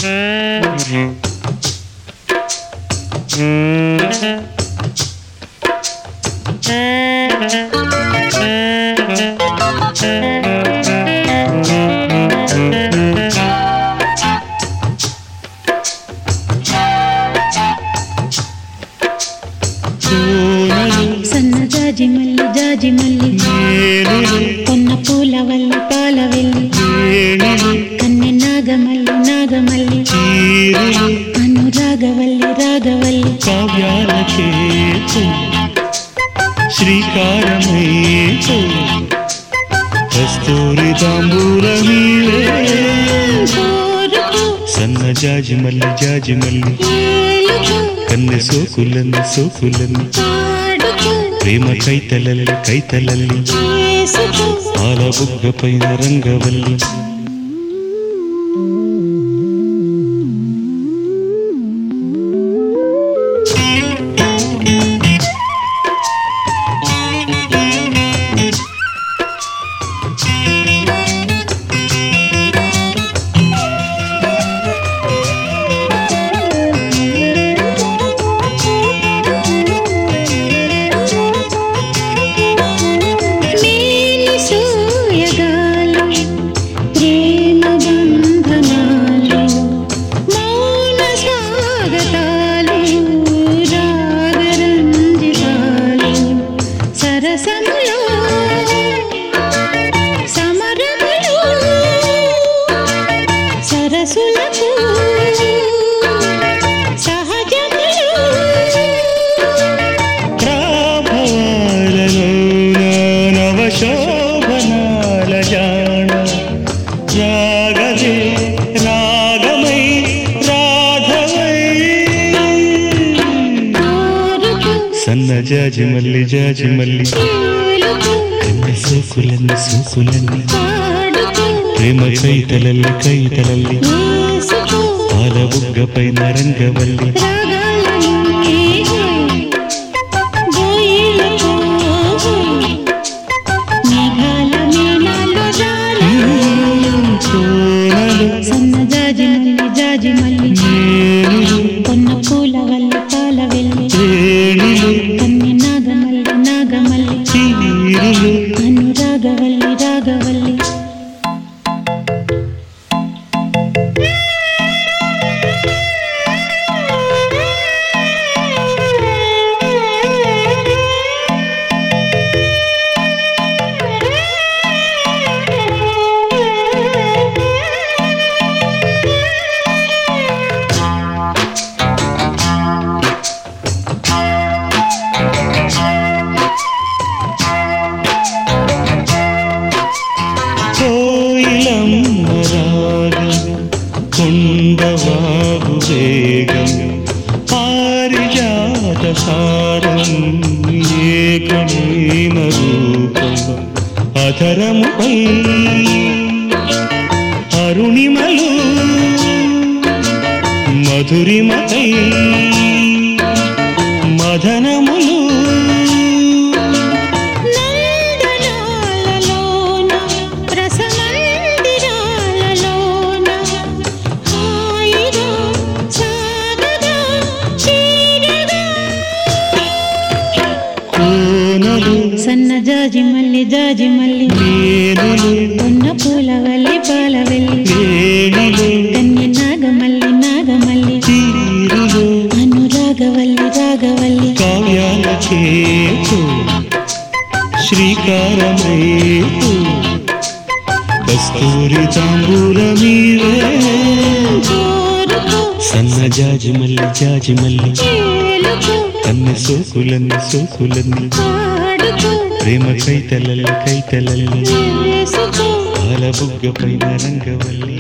సన్న జాజి మల్లి జాజి మల్లి కొన్న పూల వల్లి పాల వెళ్ళి కన్నె నాగమల్లి నాగమల్లి అనురాగవల్లి రాగవల్లి కావ్యాల చేతు శ్రీకారమేతు కస్తూరి తాంబూల కోరుకు సన్న జాజి మల్లి జాజి మల్లి ఏలుకు కన్నె సోకులన్ని సోకులన్ని పాడుకు ప్రేమ కైతలల్లి కైతలల్లి చేసుకు పాల బుగ్గ పైన రంగవల్లి మేని సూయగాలు ప్రేమ బంధనాలు మౌన స్వాగతాలు రాగరంజితాలు సరసములో సమరములు సరసులకు సహజములు రాభవాలలో నవశోభనాల జాణ రాగలే రాగమై రాధవై కోరుకు సన్న జాజి మల్లి జాజి మల్లి ఏలుకు కన్నె సోకులన్ని సోకులన్ని పాడుకు ప్రేమ కైతలల్లి కైతలల్లి వేసుకో పాల బుగ్గ పైన రంగవల్లి రాగాలన్నీ గోయిలకు మేఘాల మీనాలు జాలి కోనలు సన్న జాజి మల్లి జాజి మల్లి ఏనులు కొన్న పూల వల్లి పాల వెళ్ళి ఏణులు కన్ని నాగమల్లి నాగమల్లి తీరులు అనురాగవల్లి రాగవల్లి కోయిలమ్మ రాగం కొండవాగు వేగం పారిజాత సారం ఏకమేన రూపం అధరముపై అరుణిమలు మధురిమై మదనములు నందనాలలోన రసమందిరాలలోన హాయిగా సాగగా చీరగా కోనలు సన్న జాజి మల్లి జాజి మల్లి ఏనులు ఉన్న పూల వల్లి పాల వెళ్ళి ఏణులు కన్య నాగమల్లి నాగమల్లి తీరులు అనురాగవల్లి రాగవల్లి కావ్యాల చేతు శ్రీకారమేతు కస్తూరి తాంబూల మీరే కోరుకు సన్న జాజి మల్లి జాజి మల్లి ఏలుకు కన్నె సోకులన్ని సోకులన్ని పాడుకు ప్రేమ కైతలల్లి కైతలల్లి వేసుకో పాల బుగ్గ పైన రంగవల్లి